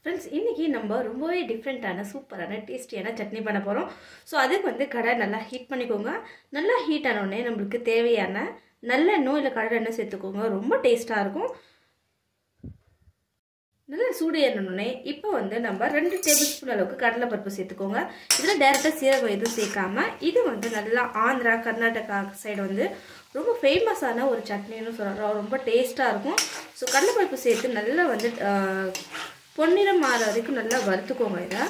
friends இன்றைக்கி நம்ம ரொம்பவே டிஃப்ரெண்ட்டான சூப்பரான டேஸ்டியான சட்னி பண்ண போகிறோம் ஸோ அதுக்கு வந்து கடை நல்லா ஹீட் பண்ணிக்கோங்க நல்லா ஹீட் ஆனோடனே நம்மளுக்கு தேவையான நல்லெண்ணெய் இல்லை கடலை எண்ணெய் சேர்த்துக்கோங்க ரொம்ப டேஸ்ட்டாக இருக்கும் நல்லா சூடு ஏறணுன்னே இப்போ வந்து நம்ம ரெண்டு டேபிள் ஸ்பூன் அளவுக்கு கடலைப்பருப்பு சேர்த்துக்கோங்க இதில் டேரெக்டாக சீரகம் எதுவும் சேர்க்காம இது வந்து நல்லா ஆந்திரா கர்நாடகா சைடு வந்து ரொம்ப ஃபேமஸான ஒரு சட்னின்னு சொல்கிறோம் ரொம்ப டேஸ்ட்டாக இருக்கும் ஸோ கடலைப்பருப்பு சேர்த்து நல்லா வந்து பொன்னிறம் மாற வரைக்கும் நல்லா வறுத்துக்கோங்க இதை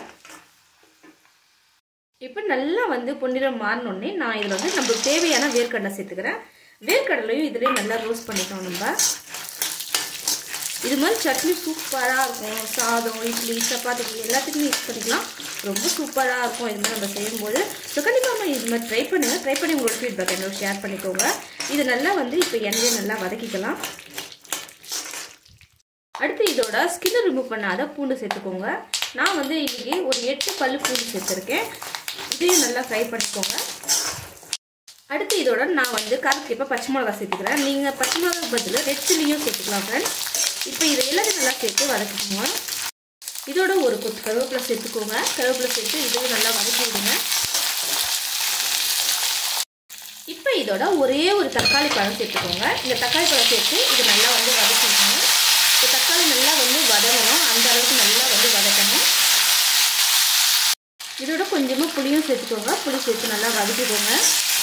இப்போ நல்லா வந்து பொன்னிறம் மாறினோடனே நான் இதில் வந்து நம்மளுக்கு தேவையான வேர்க்கடலை சேர்த்துக்கிறேன் வேர்க்கடலையும் இதுலேயும் நல்லா ரோஸ்ட் பண்ணிக்கணும் நம்ம இது மாதிரி சட்னி சூப்பராக இருக்கும் சாதம் இட்லி சப்பாத்தி எல்லாத்துக்குமே யூஸ் பண்ணிக்கலாம் ரொம்ப சூப்பராக இருக்கும் இது மாதிரி நம்ம செய்யும்போது ஸோ கண்டிப்பாக நம்ம இது மாதிரி ட்ரை பண்ணுங்கள் ட்ரை பண்ணி உங்களோட ஃபீட்பேக் என்னோட ஷேர் பண்ணிக்கோங்க இது நல்லா வந்து இப்போ எண்ணெயை நல்லா வதக்கிக்கலாம் அடுத்து இதோட ஸ்கின்னை ரிமூவ் பண்ணாத பூண்டு சேர்த்துக்கோங்க நான் வந்து இன்றைக்கி ஒரு எட்டு பல்லு பூண்டு சேர்த்துருக்கேன் இதையும் நல்லா ஃப்ரை பண்ணிக்கோங்க அடுத்து இதோட நான் வந்து காரத்திப்பா பச்சை மிளகா சேர்த்துக்கிறேன் நீங்கள் பச்சை மிளகா பதில் ரெட் சில்லியும் சேர்த்துக்கலாம் ஃப்ரெண்ட்ஸ் இப்போ இதை எல்லாத்தையும் நல்லா சேர்த்து வதக்கிக்கோங்க இதோட ஒரு கொத்து கருவேப்பிலை சேர்த்துக்கோங்க கருவேப்பிலை சேர்த்து இதையும் நல்லா வதக்கி விடுங்க இப்போ இதோட ஒரே ஒரு தக்காளி பழம் சேர்த்துக்கோங்க இந்த தக்காளி பழம் சேர்த்து இது நல்லா வந்து வதக்கிக்கோங்க இப்போ தக்காளி நல்லா வந்து வதங்கணும் அந்த அளவுக்கு நல்லா வந்து வதக்கணும் இதோட கொஞ்சமாக புளியும் சேர்த்துக்கோங்க புளி சேர்த்து நல்லா வதக்கிக்கோங்க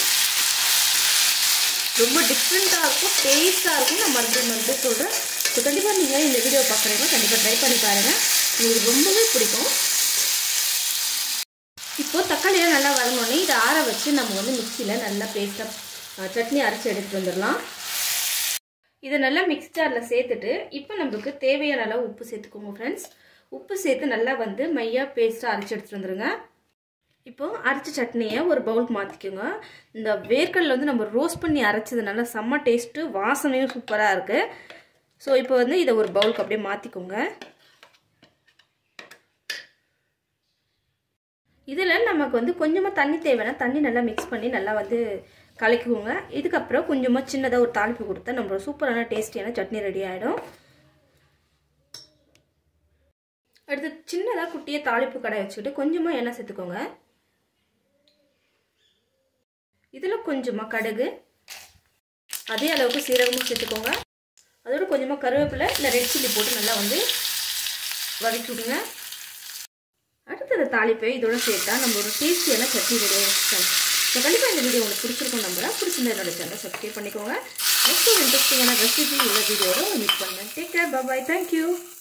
ரொம்ப டிஃப்ரெண்ட்டாக இருக்கும் டேஸ்ட்டாக இருக்கும் நான் மறுபடியும் மறுபடியும் சொல்கிறேன் ஸோ கண்டிப்பாக நீங்கள் இந்த வீடியோ பார்க்குறீங்க கண்டிப்பாக ட்ரை பண்ணி பாருங்கள் உங்களுக்கு ரொம்பவே பிடிக்கும் இப்போது தக்காளியெல்லாம் நல்லா வதங்கினோடனே இதை ஆற வச்சு நம்ம வந்து மிக்சியில் நல்லா பேஸ்ட்டாக சட்னி அரைச்சி எடுத்துகிட்டு வந்துடலாம் இதை நல்லா மிக்ஸ் ஜாரில் சேர்த்துட்டு இப்போ நம்மளுக்கு தேவையான அளவு உப்பு சேர்த்துக்கோங்க ஃப்ரெண்ட்ஸ் உப்பு சேர்த்து நல்லா வந்து மையாக பேஸ்ட்டாக அரைச்சி எடுத்துகிட்டு வந்துடுங்க இப்போது அரைச்ச சட்னியை ஒரு பவுலுக்கு மாற்றிக்கோங்க இந்த வேர்க்கடலை வந்து நம்ம ரோஸ்ட் பண்ணி அரைச்சதுனால செம்ம டேஸ்ட்டு வாசனையும் சூப்பராக இருக்குது ஸோ இப்போ வந்து இதை ஒரு பவுலுக்கு அப்படியே மாற்றிக்கோங்க இதில் நமக்கு வந்து கொஞ்சமாக தண்ணி தேவைன்னா தண்ணி நல்லா மிக்ஸ் பண்ணி நல்லா வந்து கலக்கிக்கோங்க இதுக்கப்புறம் கொஞ்சமாக சின்னதாக ஒரு தாளிப்பு கொடுத்தா நம்மளோட சூப்பரான டேஸ்டியான சட்னி ரெடி ஆகிடும் அடுத்து சின்னதாக குட்டியை தாளிப்பு கடை வச்சுக்கிட்டு கொஞ்சமாக எண்ணெய் சேர்த்துக்கோங்க இதில் கொஞ்சமாக கடுகு அதே அளவுக்கு சீரகமும் சேர்த்துக்கோங்க அதோட கொஞ்சமாக கருவேப்பிலை இல்லை ரெட் சில்லி போட்டு நல்லா வந்து வதக்கி விடுங்க அடுத்து அந்த தாளிப்பை இதோட சேர்த்தா நம்மளோட டேஸ்டியான சட்னி ரெடி ஆகிடுச்சு ஸோ கண்டிப்பாக இந்த வீடியோ உங்களுக்கு பிடிச்சிருக்கும் நம்புறேன் பிடிச்சிருந்த என்னோட சேனல் சப்ஸ்கிரைப் பண்ணிக்கோங்க நெக்ஸ்ட் ஒரு இன்ட்ரெஸ்டிங்கான ரெசிபி உள்ள வீடியோட மீட் பண்ணுறேன் டேக் கேர் பாய் தேங்க்யூ